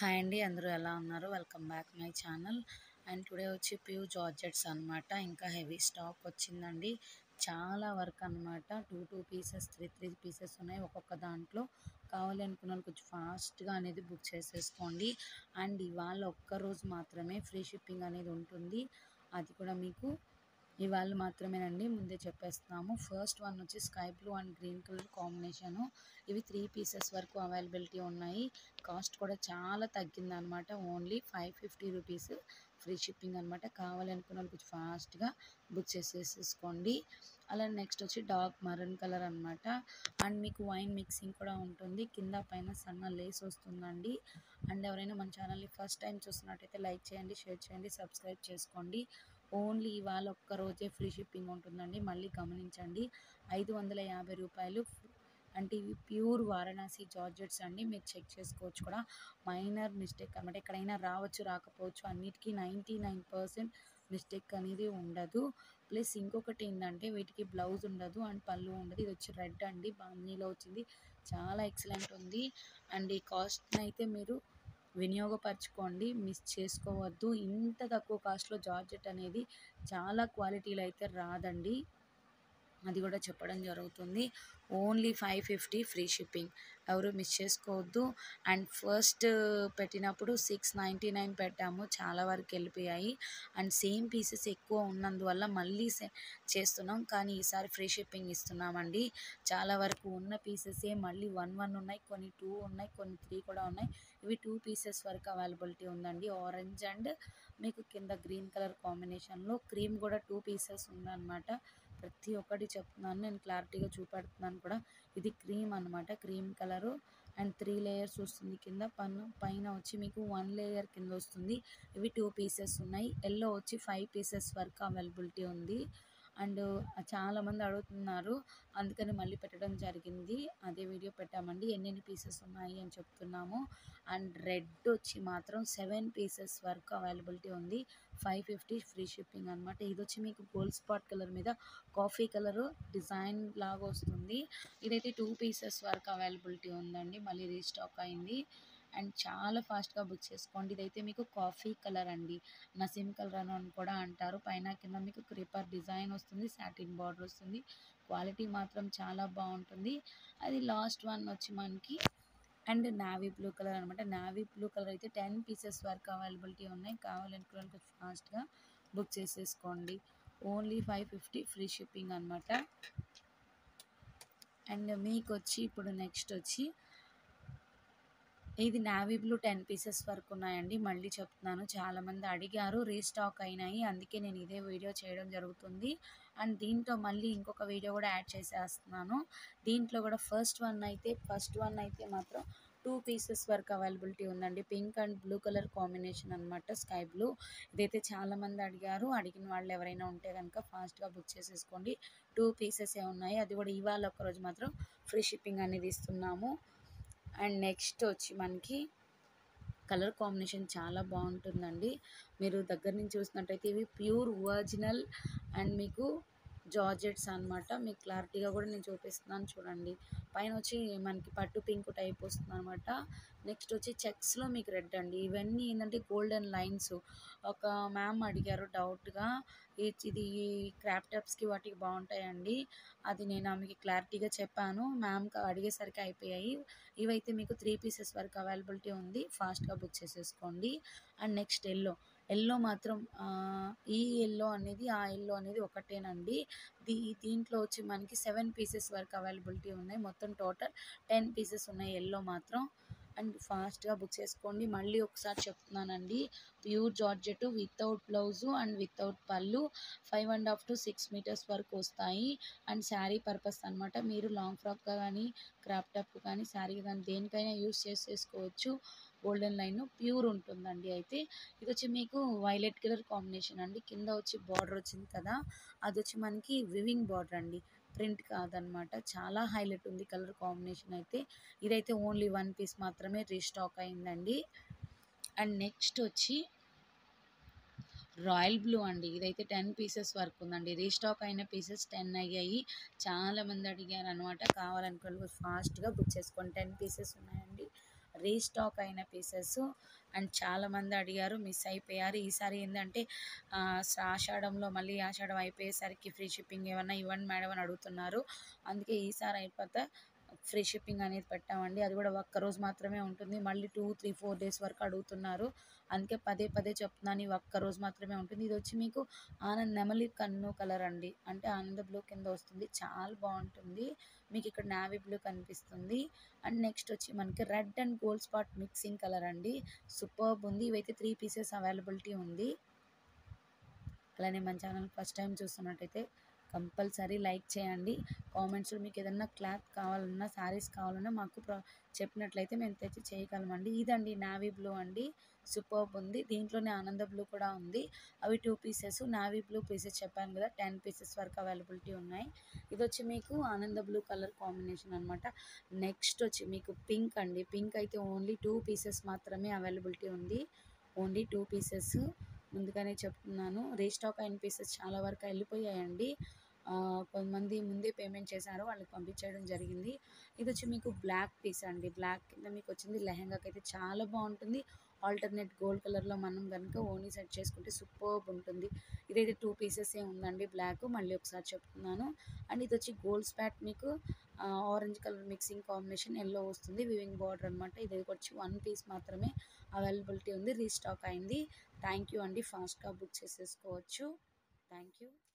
hi అండి అందరూ ఎలా ఉన్నారు welcome back my channel and today వచ్చి ప్యూర్ జార్జెట్స్ అనమాట ఇంకా హెవీ స్టాక్ వచ్చిందండి చాలా వర్క్ అనమాట two two pieces three three pieces ఉన్నాయి ఒక్కొక్క దాంట్లో కావాలి అనుకున్న వాళ్ళు కొంచెం ఫాస్ట్గా అనేది బుక్ చేసేసుకోండి అండ్ ఇవాళ ఒక్కరోజు మాత్రమే ఫ్రీ షిప్పింగ్ అనేది ఉంటుంది అది కూడా మీకు ఇవాళ మాత్రమేనండి ముందే చెప్పేస్తున్నాము ఫస్ట్ వన్ వచ్చి sky blue and green colour combination ఇవి త్రీ పీసెస్ వరకు అవైలబిలిటీ ఉన్నాయి కాస్ట్ కూడా చాలా తగ్గింది అనమాట only five fifty rupees free shipping అనమాట కావాలనుకున్న వాళ్ళు కొంచెం ఫాస్ట్గా బుక్ చేసేసుకోండి అలా నెక్స్ట్ వచ్చి డార్క్ మరూన్ కలర్ అనమాట అండ్ మీకు వైన్ మిక్సింగ్ కూడా ఉంటుంది కింద పైన సన్న లేస్ వస్తుందండి అండ్ ఎవరైనా మన ఛానల్ని ఫస్ట్ టైం చూస్తున్నట్టయితే లైక్ చేయండి షేర్ చేయండి సబ్స్క్రైబ్ చేసుకోండి ఓన్లీ ఇవాళ ఒక్క రోజే ఫ్రీ షిప్పింగ్ ఉంటుందండి మళ్ళీ గమనించండి ఐదు వందల యాభై రూపాయలు అంటే ఇవి ప్యూర్ వారణాసి జార్జెట్స్ అండి మీరు చెక్ చేసుకోవచ్చు కూడా మైనర్ మిస్టేక్ అనమాట ఎక్కడైనా రావచ్చు రాకపోవచ్చు అన్నిటికీ నైంటీ నైన్ పర్సెంట్ మిస్టేక్ అనేది ఉండదు ప్లస్ ఇంకొకటి ఏంటంటే వీటికి బ్లౌజ్ ఉండదు అండ్ పళ్ళు ఉండదు ఇది వచ్చి రెడ్ అండి బాందీలో వచ్చింది చాలా ఎక్సలెంట్ ఉంది అండ్ ఈ కాస్ట్ని అయితే మీరు వినియోగపరచుకోండి మిస్ చేసుకోవద్దు ఇంత తక్కువ కాస్ట్లో జార్జెట్ అనేది చాలా క్వాలిటీలో అయితే రాదండి అది కూడా చెప్పడం జరుగుతుంది only five fifty free shipping ఎవరు మిస్ చేసుకోవద్దు అండ్ ఫస్ట్ పెట్టినప్పుడు సిక్స్ నైంటీ నైన్ పెట్టాము చాలా వరకు వెళ్ళిపోయాయి అండ్ సేమ్ పీసెస్ ఎక్కువ ఉన్నందువల్ల మళ్ళీ చేస్తున్నాం కానీ ఈసారి ఫ్రీ షిప్పింగ్ ఇస్తున్నామండి చాలా వరకు ఉన్న పీసెసే మళ్ళీ వన్ వన్ ఉన్నాయి కొన్ని టూ ఉన్నాయి కొన్ని త్రీ కూడా ఉన్నాయి ఇవి టూ పీసెస్ వరకు అవైలబిలిటీ ఉందండి ఆరెంజ్ అండ్ మీకు కింద గ్రీన్ కలర్ కాంబినేషన్లో క్రీమ్ కూడా టూ పీసెస్ ఉందన్నమాట ప్రతి ఒక్కటి చెప్తున్నాను నేను క్లారిటీగా చూపెడుతున్నాను కూడా ఇది క్రీమ్ అనమాట cream colour and three layers వస్తుంది కింద పన్ను పైన వచ్చి మీకు వన్ లేయర్ కింద వస్తుంది ఇవి టూ పీసెస్ ఉన్నాయి ఎల్లో వచ్చి ఫైవ్ పీసెస్ వరకు అవైలబిలిటీ ఉంది అండ్ చాలామంది అడుగుతున్నారు అందుకని మళ్ళీ పెట్టడం జరిగింది అదే వీడియో పెట్టామండి ఎన్నెన్ని పీసెస్ ఉన్నాయి అని చెప్తున్నాము అండ్ రెడ్ వచ్చి మాత్రం సెవెన్ పీసెస్ వరకు అవైలబిలిటీ ఉంది ఫైవ్ ఫిఫ్టీ ఫ్రీ షిప్పింగ్ అనమాట ఇది వచ్చి మీకు గోల్డ్ స్పాట్ కలర్ మీద కాఫీ కలర్ డిజైన్ లాగా వస్తుంది ఇదైతే టూ పీసెస్ వరకు అవైలబిలిటీ ఉందండి మళ్ళీ రీస్టాక్ అయింది అండ్ చాలా ఫాస్ట్గా బుక్ చేసుకోండి ఇదైతే మీకు కాఫీ కలర్ అండి నసీమ్ కలర్ అని కూడా అంటారు పైన కింద మీకు క్రీపర్ డిజైన్ వస్తుంది సాటిన్ బార్డర్ వస్తుంది క్వాలిటీ మాత్రం చాలా బాగుంటుంది అది లాస్ట్ వన్ వచ్చి మనకి అండ్ నావీ బ్లూ కలర్ అనమాట నావీ బ్లూ కలర్ అయితే టెన్ పీసెస్ వరకు అవైలబిలిటీ ఉన్నాయి కావాలనుకున్న కొంచెం ఫాస్ట్గా బుక్ చేసేసుకోండి only five fifty free shipping అనమాట అండ్ మీకు వచ్చి ఇప్పుడు నెక్స్ట్ వచ్చి ఇది నావీ బ్లూ టెన్ పీసెస్ వరకు ఉన్నాయండి మళ్ళీ చెప్తున్నాను చాలామంది అడిగారు రీస్టాక్ అయినాయి అందుకే నేను ఇదే వీడియో చేయడం జరుగుతుంది అండ్ దీంట్లో మళ్ళీ ఇంకొక వీడియో కూడా యాడ్ చేసేస్తున్నాను దీంట్లో కూడా ఫస్ట్ వన్ అయితే ఫస్ట్ వన్ అయితే మాత్రం టూ పీసెస్ వరకు అవైలబిలిటీ ఉందండి pink and blue colour combination అనమాట స్కై బ్లూ ఇదైతే చాలామంది అడిగారు అడిగిన వాళ్ళు ఎవరైనా ఉంటే కనుక ఫాస్ట్గా బుక్ చేసేసుకోండి టూ పీసెస్ ఏ ఉన్నాయి అది కూడా ఇవాళ ఒక్కరోజు మాత్రం ఫ్రీ షిప్పింగ్ అనేది ఇస్తున్నాము అండ్ నెక్స్ట్ వచ్చి మనకి కలర్ కాంబినేషన్ చాలా బాగుంటుందండి మీరు దగ్గర నుంచి చూసినట్టయితే ఇవి ప్యూర్ ఒరిజినల్ అండ్ మీకు జార్జెట్స్ అనమాట మీకు క్లారిటీగా కూడా నేను చూపిస్తున్నాను చూడండి పైన వచ్చి మనకి పట్టు పింక్ టైప్ వస్తుంది అనమాట నెక్స్ట్ వచ్చి చెక్స్లో మీకు రెడ్ అండి ఇవన్నీ ఏంటంటే గోల్డెన్ లైన్స్ ఒక మ్యామ్ అడిగారు డౌట్గా ఇది క్రాప్ టాప్స్కి వాటికి బాగుంటాయండి అది నేను ఆమెకి క్లారిటీగా చెప్పాను మ్యామ్ అడిగేసరికి అయిపోయాయి ఇవైతే మీకు త్రీ పీసెస్ వరకు అవైలబిలిటీ ఉంది ఫాస్ట్గా బుక్ చేసేసుకోండి అండ్ నెక్స్ట్ ఎల్లో ఎల్లో మాత్రం ఈ ఎల్లో అనేది ఆ ఎల్లో అనేది ఒకటేనండి దీ దీంట్లో వచ్చి మనకి సెవెన్ పీసెస్ వరకు అవైలబిలిటీ ఉన్నాయి మొత్తం టోటల్ టెన్ పీసెస్ ఉన్నాయి ఎల్లో మాత్రం అండ్ ఫాస్ట్గా బుక్ చేసుకోండి మళ్ళీ ఒకసారి చెప్తున్నానండి pure georgette without blouse and without pallu five and half to six metres వరకు వస్తాయి అండ్ శారీ పర్పస్ అనమాట మీరు లాంగ్ ఫ్రాక్ కానీ క్రాప్ టాప్ కానీ శారీ కానీ దేనికైనా యూస్ చేసేసుకోవచ్చు గోల్డెన్ లైన్ ప్యూర్ ఉంటుందండి అయితే ఇది వచ్చి మీకు వైలెట్ కలర్ కాంబినేషన్ అండి కింద వచ్చి బార్డర్ వచ్చింది కదా అది వచ్చి మనకి వివింగ్ బార్డర్ అండి ప్రింట్ కాదనమాట చాలా హైలైట్ ఉంది కలర్ కాంబినేషన్ అయితే ఇదైతే ఓన్లీ వన్ పీస్ మాత్రమే రీస్టాక్ అయిందండి అండ్ నెక్స్ట్ వచ్చి రాయల్ బ్లూ అండి ఇదైతే టెన్ పీసెస్ వరకు ఉందండి రీస్టాక్ అయిన పీసెస్ టెన్ అయ్యాయి చాలా మంది అడిగారు అనమాట కావాలనుకోవాలి ఫాస్ట్గా బుక్ చేసుకోండి టెన్ పీసెస్ ఉన్నాయండి రీస్టాక్ అయిన పీసెస్ అండ్ చాలామంది అడిగారు మిస్ అయిపోయారు ఈసారి ఏంటంటే ఆ, ఆషాఢంలో మళ్ళీ ఆషాఢం అయిపోయేసరికి ఫ్రీ షిప్పింగ్ ఏమన్నా ఇవ్వండి మేడం అని అడుగుతున్నారు అందుకే ఈసారి అయిపోతే ఫ్రీ షిప్పింగ్ అనేది పెట్టామండి అది కూడా ఒక్క రోజు మాత్రమే ఉంటుంది మళ్ళీ టూ త్రీ ఫోర్ డేస్ వరకు అడుగుతున్నారు అందుకే పదే పదే చెప్తున్నాను ఈ ఒక్క రోజు మాత్రమే ఉంటుంది ఇది వచ్చి మీకు ఆనంద్ నెమలి కన్ను కలర్ అండి అంటే ఆనంద బ్లూ కింద వస్తుంది చాలా బాగుంటుంది మీకు ఇక్కడ నావీ బ్లూ కనిపిస్తుంది అండ్ నెక్స్ట్ వచ్చి మనకి red and gold spot mixing colour అండి సూపర్బ్ ఉంది ఇవైతే త్రీ పీసెస్ అవైలబిలిటీ ఉంది అలానే మన ఛానల్ ఫస్ట్ టైం చూస్తున్నట్టయితే కంపల్సరీ లైక్ చేయండి కామెంట్స్లో మీకు ఏదన్నా క్లాత్ కావాలన్నా శారీస్ కావాలన్నా మాకు ప్ర- చెప్పినట్లయితే మేము తెచ్చి చేయగలమండి ఇదండి నావీ బ్లూ అండి సూపర్బ్ ఉంది దీంట్లోనే ఆనంద బ్లూ కూడా ఉంది అవి two pieces navy blue pieces చెప్పాను కదా టెన్ పీసెస్ వరకు అవైలబిలిటీ ఉన్నాయి ఇది వచ్చి మీకు ఆనంద బ్లూ కలర్ కాంబినేషన్ అనమాట నెక్స్ట్ వచ్చి మీకు పింక్ అండి పింక్ అయితే ఓన్లీ టూ పీసెస్ మాత్రమే అవైలబిలిటీ ఉంది ఓన్లీ టూ పీసెస్ ముందుగానే చెప్తున్నాను రీస్టాక్ అయిన పీసెస్ చాలా వరకు వెళ్ళిపోయాయండి ఆ, కొంతమంది ముందే పేమెంట్ చేశారు వాళ్ళకి పంపించేయడం జరిగింది ఇది వచ్చి మీకు బ్లాక్ పీస్ అండి బ్లాక్ కింద మీకు వచ్చింది లెహంగాకి అయితే చాలా బాగుంటుంది ఆల్టర్నేట్ గోల్డ్ కలర్లో మనం కనుక ఓనీ సెట్ చేసుకుంటే సూపర్బ్ ఉంటుంది ఇదైతే టూ పీసెస్ ఏ ఉందండి బ్లాక్ మళ్ళీ ఒకసారి చెప్తున్నాను అండ్ ఇది వచ్చి గోల్డ్ స్పాట్ మీకు orange colour mixing combination yellow వస్తుంది వివింగ్ బార్డర్ అనమాట ఇది వచ్చి వన్ పీస్ మాత్రమే అవైలబిలిటీ ఉంది రీస్టాక్ అయింది థ్యాంక్ యూ అండి ఫాస్ట్గా బుక్ చేసేసుకోవచ్చు థ్యాంక్ యూ